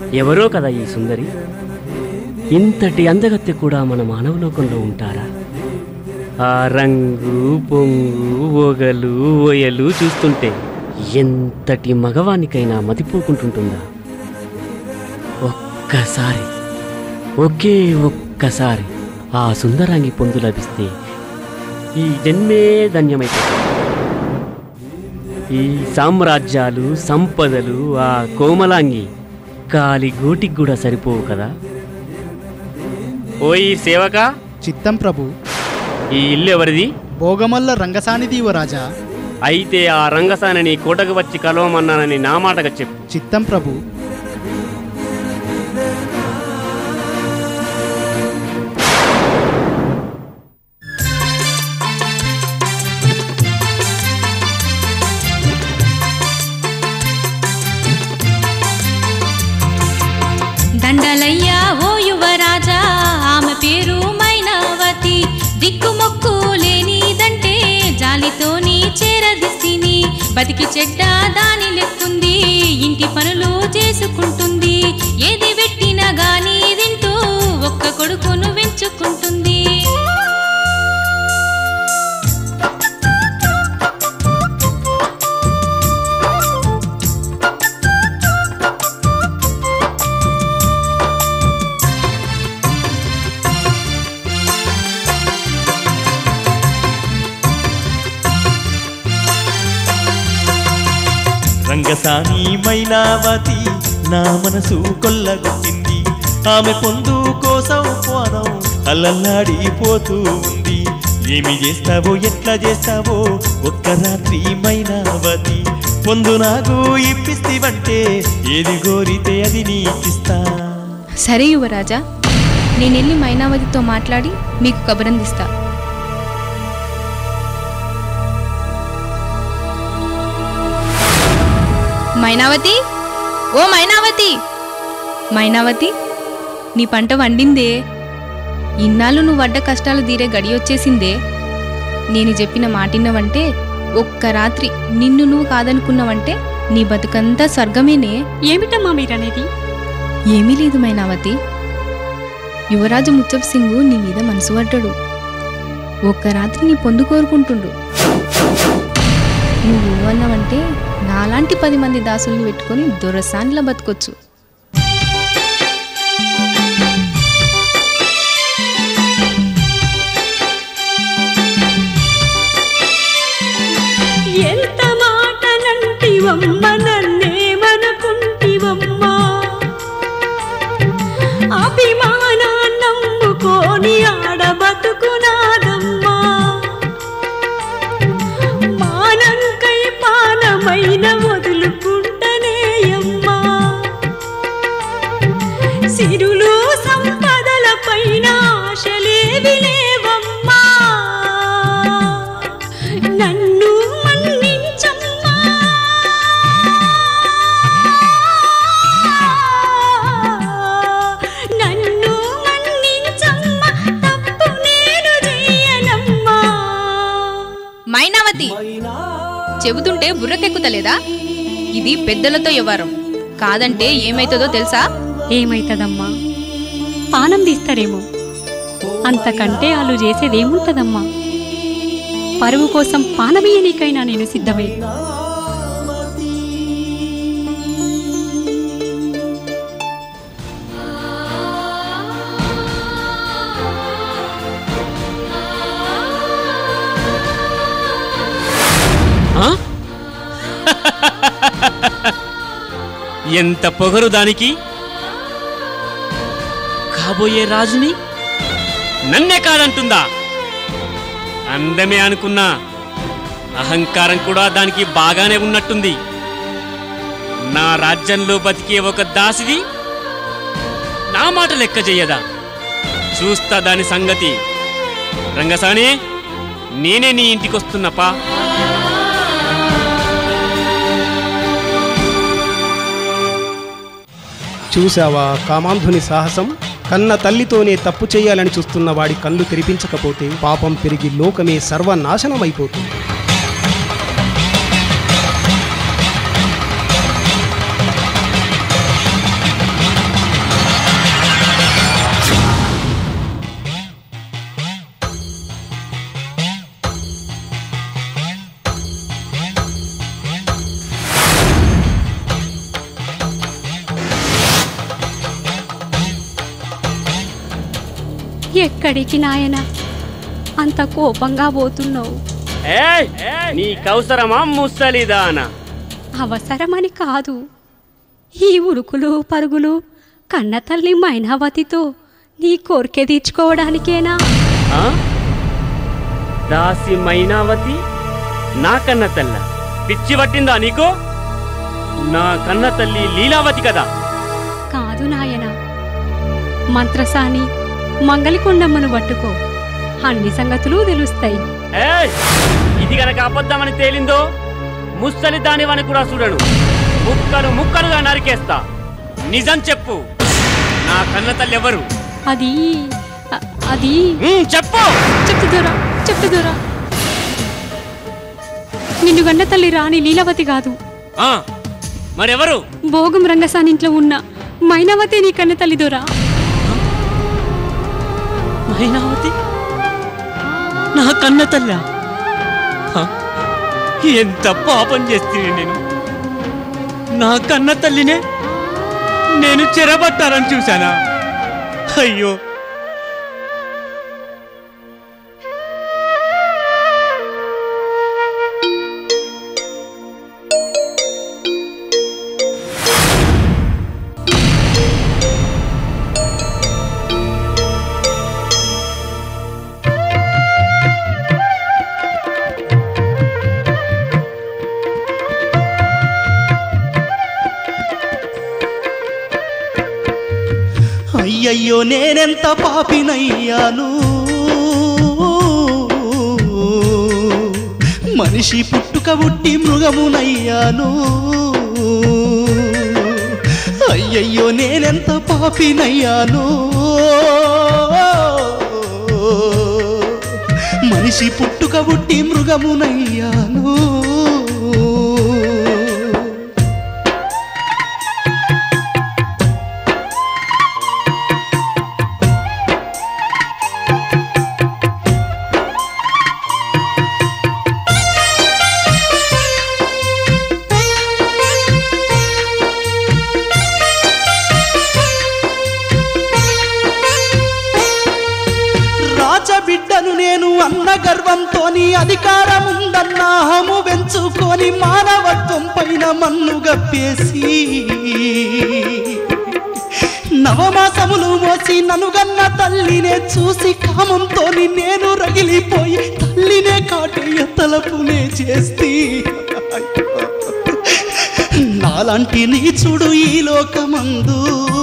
ఎవరో కదా ఈ సుందరి ఇంతటి అందగత్తె కూడా మన మానవలోకంలో ఉంటారా ఆ రంగు పొంగు ఒగలు ఓయలు చూస్తుంటే ఎంతటి మగవానికైనా మతిపోకుంటుంటుందా ఒక్కసారి ఒకే ఒక్కసారి ఆ సుందరాంగి పొందు లభిస్తే ఈ జన్మే ధన్యమైపోతుంది ఈ సామ్రాజ్యాలు సంపదలు ఆ కోమలాంగి కాలి గోటికి కూడా సరిపోవు కదా ఓయ్ సేవక చిత్తం ప్రభు ఈ ఇల్లు ఎవరిది భోగమల్ల రంగసానిది ఓ రాజా అయితే ఆ రంగసానని కోటకు వచ్చి కలవమన్నానని నా మాటగా చెప్పు చిత్తం ప్రభు దండలయ్యా ఓ యువరాజా ఆమె పేరు మైనావతి దిక్కుమొక్కు లేనిదంటే జాలితోని చేరదిస్తిని బతికి చెడ్డ దాని లెక్కుంది ఇంటి పనులు చేసుకుంటుంది ఏది పెట్టినా గాని తింటూ ఒక్క కొడుకును పెంచుకుంటుంది రంగసాని మైనావతి నా మనసు కొల్లగొట్టింది ఆమె పొందు కోసం పోనం అల్లల్లాడిపోతూ ఉంది ఏమి చేస్తావో ఎట్లా చేస్తావో ఒక్క రాత్రి మైనావతి పొందు నాకు ఇప్పిస్తివంటే ఏది కోరితే అది నీకిస్తా సరే యువరాజా నేనెళ్ళి మైనావతితో మాట్లాడి మీకు కబురందిస్తా మైనావతి ఓ మైనావతి మైనావతి నీ పంట వండిందే ఇన్నాళ్ళు నువ్వు పడ్డ కష్టాలు తీరే గడి వచ్చేసిందే నేను చెప్పిన మాటిన్నవంటే ఒక్క రాత్రి నిన్ను నువ్వు కాదనుకున్నావంటే నీ బతుకంతా స్వర్గమేనే ఏమిటమ్మా మీరనేది ఏమీ లేదు మైనావతి యువరాజు ముచ్చప్ సింగు నీ మీద మనసు పడ్డాడు ఒక్క రాత్రి నీ పొందు కోరుకుంటుండు నువ్వు అన్నావంటే నాలాంటి పది మంది దాసుల్ని పెట్టుకొని దొరసాన్లా బతకొచ్చు ఎంత మాటనంటివమ్మ నన్నేమనుకుంటివమ్మా అభిమానాన్నమ్ముకోని ఆడ బతుకునాదమ్మా మానంకై పానమైన వదులుకుంటనేయమ్మా సిరులు సంపదల పైన ఆశలేవి లేవమ్మా నన్ను మన్నించమ్మా నన్ను మన్నించమ్మా తప్పు నేను చెయ్యనమ్మా మైనావతి చెబుతుంటే బుర్రకెక్కుతలేదా ఇది పెద్దలతో వ్యవహారం కాదంటే ఏమైతుందో తెలుసా ఏమైతదమ్మా పానం తీస్తారేమో అంతకంటే వాళ్ళు చేసేదేముంటదమ్మా పరువు కోసం పానమీయనీకైనా నేను సిద్ధమే ఆ? ఎంత పొగరు దానికి కాబోయే రాజుని నన్నే కాదంటుందా అందమే అనుకున్నా అహంకారం కూడా దానికి బాగానే ఉన్నట్టుంది నా రాజ్యంలో బతికే ఒక దాసిది నా మాట లెక్క చెయ్యదా చూస్తా దాని సంగతి రంగసాని నేనే నీ ఇంటికొస్తున్నపా చూశావా కామాంధుని సాహసం కన్న తల్లితోనే తప్పు చేయాలని చూస్తున్న వాడి కళ్ళు తెరిపించకపోతే పాపం పెరిగి లోకమే సర్వనాశనమైపోతుంది ఎక్కడికి నాయనా అంత కోపంగా పోతున్నావు ఏయ్ నీకవసరమా ముసలిదానా అవసరమని కాదు ఈ ఉరుకులు పరుగులు కన్నతల్లి మైనావతితో నీ కోరిక తీర్చుకోవడానికేనా ఆ? దాసి మైనావతి నా కన్న తల్ల పిచ్చి పట్టిందా నీకు నా కన్న తల్లి లీలావతి కదా కాదు నాయనా మంత్రసాని మంగళికొండమ్మను పట్టుకో అన్ని సంగతులు తెలుస్తాయి ఏయ్ ఇది గనక అబద్ధమని తేలిందో ముసలి దానివని కూడా చూడను ముక్కలు ముక్కలుగా నరికేస్తా నిజం చెప్పు నా కన్న తల్లి ఎవరు అది అ- అది ఉమ్, చెప్పు చెప్తుదోరా చెప్తుదోరా నిన్ను గన్న తల్లి రాణి లీలావతి కాదు ఆ, మరెవరు భోగం రంగసాని ఇంట్లో ఉన్న మైనావతి నీ కన్న తల్లి దొరా మైనావతి నా కన్న తల్ల ఎంత పాపం చేస్తే నేను నా కన్న తల్లినే నేను చెరబట్టాలని చూశానా అయ్యో అయ్యయ్యో నేనెంత పాపినయ్యాను మనిషి పుట్టుక పుట్టి మృగమునయ్యాను అయ్యయ్యో నేనెంత పాపినయ్యాను మనిషి పుట్టుక పుట్టి మృగమునయ్యాను రాజబిడ్డను నేను అన్న గర్వంతోని అధికారం ఉందన్న అహము పెంచుకొని మానవత్వం పైన మన్ను గప్పేసి నవమాసములు మోసి ననుగన్న తల్లినే చూసి కామంతోని నేను రగిలిపోయి తల్లినే కాటయ్య తలపునే చేస్తే నాలాంటి నీచుడు ఈ లోకమందు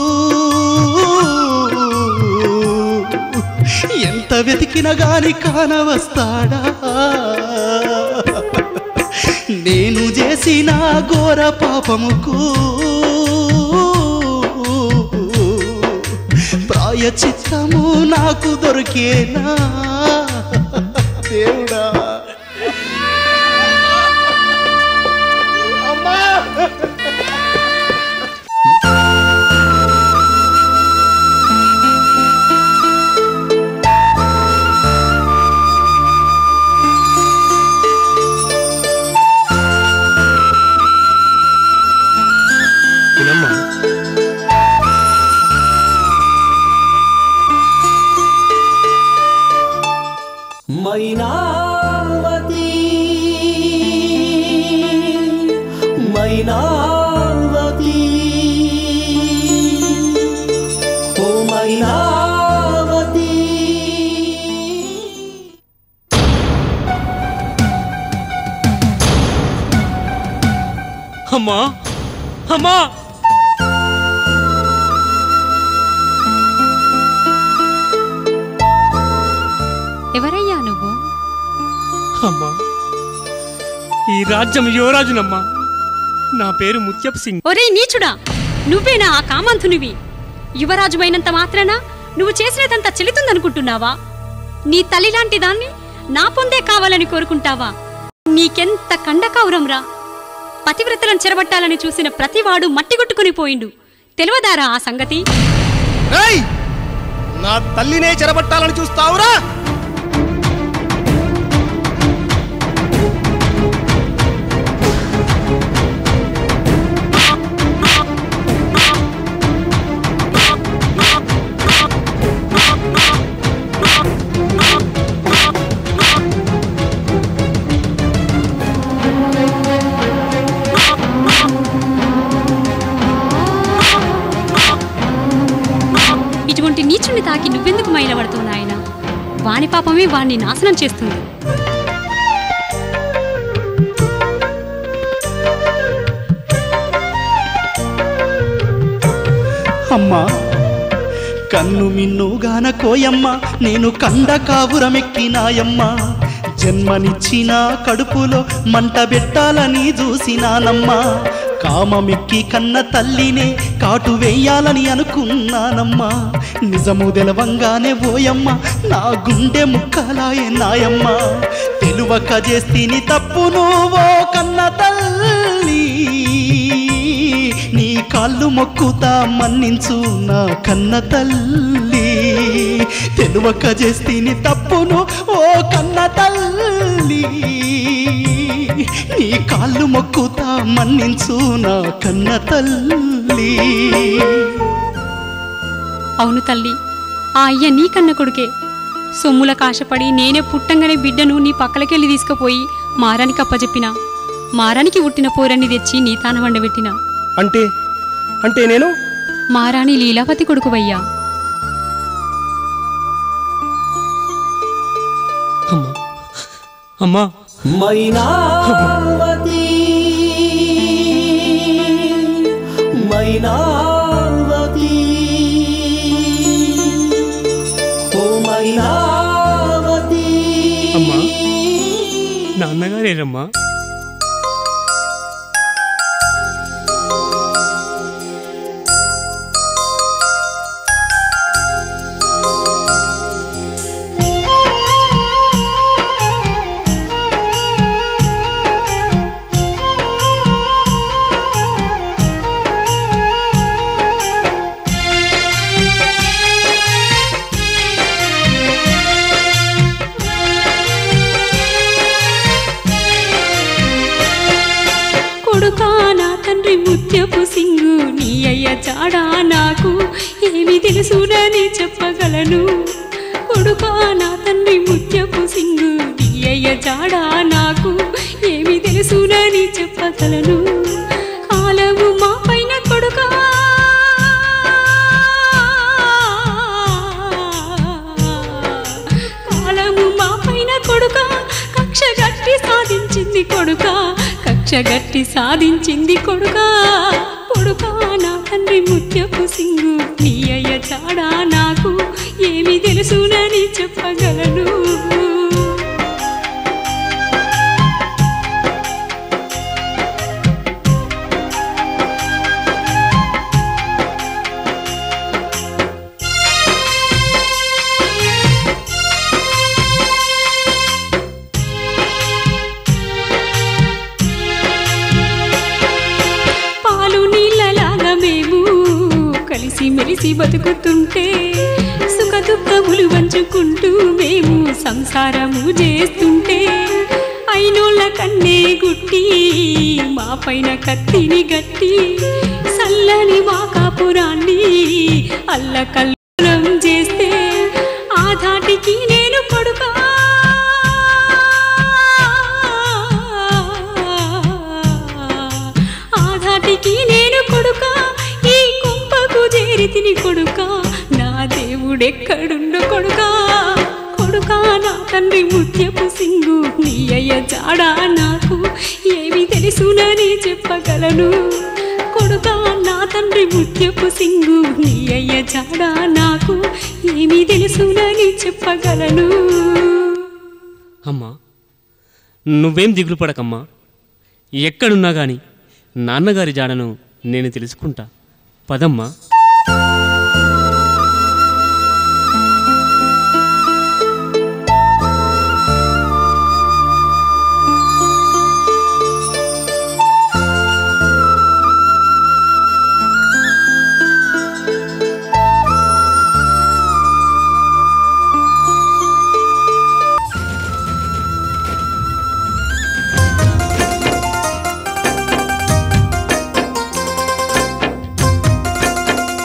ఎంత వెతికిన గాని కానవస్తాడా నేను చేసిన ఘోర పాపముకు ప్రాయచిత్తము నాకు దొరికేనా దేవుడా వినమ్మా మైనావతి మైనావతి ఓ మైనావతి అమ్మా అమ్మా ఎవరయ్యా నువ్వు అమ్మా ఈ రాజ్యం యువరాజునమ్మా నా పేరు ముత్యప్ సింగ్ ఒరే నీచుడా నువ్వేనా ఆ కామంతునివి యువరాజువైనంత మాత్రాన నువ్వు చేసినదంతా చెల్లుతుందనుకుంటున్నావా నీ తల్లి లాంటి దాన్ని నా పొందే కావాలని కోరుకుంటావా నీకెంత కండకౌరంరా పతివ్రతలను చెరబట్టాలని చూసిన ప్రతివాడు మట్టిగొట్టుకుని పోయిండు తెలియదారా ఆ సంగతి రేయ్! నా తల్లినే చెరబట్టాలని చూస్తావురా మైలబడుతూ నాయన వాని పాపమే వాణ్ణి నాశనం చేస్తుంది అమ్మా కన్ను మిన్నుగాన కోయమ్మ నేను కండ కావురమెక్కినాయమ్మ జన్మనిచ్చిన కడుపులో మంట పెట్టాలని చూసినానమ్మా కామమెక్కి కన్న తల్లినే కాటు వేయాలని అనుకున్నానమ్మా నిజము తెలవంగానే ఓయమ్మ నా గుండె ముక్కలాయే నాయమ్మ తెలువక చేస్తిని తప్పు నువ్వో కన్న తల్లి నీ కాళ్ళు మొక్కుతా మన్నించు నా కన్న తల్లి తెలువక చేస్తీని తప్పును ఓ కన్న తల్లి నీ కాళ్ళు మొక్కుతా మన్నించు నా కన్న తల్లి అవును తల్లి ఆ అయ్య నీ కన్న కొడుకే సొమ్ముల కాశపడి నేనే పుట్టంగానే బిడ్డను నీ పక్కలకెళ్ళి తీసుకుపోయి మారానికి అప్పచెప్పిన మారానికి ఉట్టిన పోరన్ని తెచ్చి నీ తాన వండబెట్టిన అంటే అంటే నేను మారాణి లీలావతి కొడుకువయ్యా అమ్మా అమ్మా మైనావతి మైనావతి ఓ మైనావతి అమ్మా నాన్నగారేరమ్మా కొడుకా నా తండ్రి ముత్యపు సింగు నీ అయ్య చాడా నాకు ఏమి తెలుసునని చెప్పగలను కొడుకా నా తండ్రి ముత్యపు సింగు నీ అయ్య చాడా నాకు ఏమి తెలుసునని చెప్పగలను కాలము మా పైన కొడుకా కాలము మా పైన కొడుక కక్ష గట్టి సాధించింది కొడుక కక్ష గట్టి సాధించింది కొడుక కొడుక నా తండ్రి ముత్యపు సింగు నీ అయ్య చాడా నాకు ఏమి తెలుసునని చెప్పగలను పాలు నీళ్ళలాగా మేము కలిసి మెలిసి బతుకుతుంటే సుఖ దుఃఖములు పంచుకుంటూ మేము సంసారము చేస్తుంటే అయినోళ్ళ కన్నే గుట్టి మా పైన కత్తిని గట్టి సల్లని మా కాపురాన్ని అల్లకల్లం చేస్తే ఆ ధాటికి నేను పడుకా ఆ ధాటికి నేను కొడుక ఈ కుంపకు చేరి తిని కొడుక నా దేవుడెక్కడుండో కొడుక కొడుక నా తండ్రి ముత్యపు సింగు నీ అయ్య జాడా నాకు ఏమి తెలుసునని చెప్పగలను కొడుక నా తండ్రి ముత్యపు సింగు నీ అయ్య జాడా నాకు ఏమి తెలుసునని చెప్పగలను అమ్మా నువ్వేం దిగులు పడకమ్మా ఎక్కడున్నా గాని నాన్నగారి జాడను నేను తెలుసుకుంటా పదమ్మా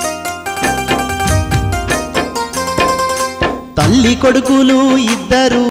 తల్లి కొడుకులు ఇద్దరు